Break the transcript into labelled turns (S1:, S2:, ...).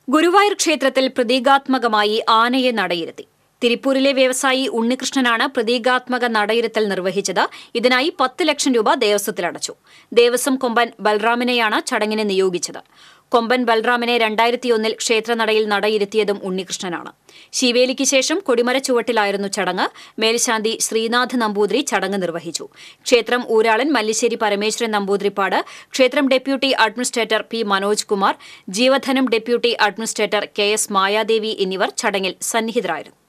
S1: ഗുരുവായൂർ ക്ഷേത്രത്തിൽ പ്രതീകാത്മകമായി ആനയെ നടയിരുത്തി തിരുപ്പൂരിലെ വ്യവസായി ഉണ്ണികൃഷ്ണനാണ് പ്രതീകാത്മക നടയിരുത്തൽ നിർവഹിച്ചത് ഇതിനായി പത്ത് ലക്ഷം രൂപ ദേവസ്വത്തിൽ അടച്ചു ദേവസ്വം കൊമ്പൻ ബൽറാമിനെയാണ് ചടങ്ങിന് നിയോഗിച്ചത് കൊമ്പൻ ബൽറാമിനെ രണ്ടായിരത്തിയൊന്നിൽ ക്ഷേത്രനടയിൽ നടയിരുത്തിയതും ഉണ്ണികൃഷ്ണനാണ് ശിവേലിക്ക് ശേഷം കൊടിമര ചുവട്ടിലായിരുന്നു ചടങ്ങ് മേൽശാന്തി ശ്രീനാഥ് നമ്പൂതിരി ചടങ്ങ് നിർവഹിച്ചു ക്ഷേത്രം ഊരാളൻ മല്ലിശ്ശേരി പരമേശ്വരൻ നമ്പൂതിരിപ്പാട് ക്ഷേത്രം deputy administrator P Manoj Kumar ജീവധനം deputy administrator K S Mayadevi എന്നിവർ ചടങ്ങിൽ സന്നിഹിതരായിരുന്നു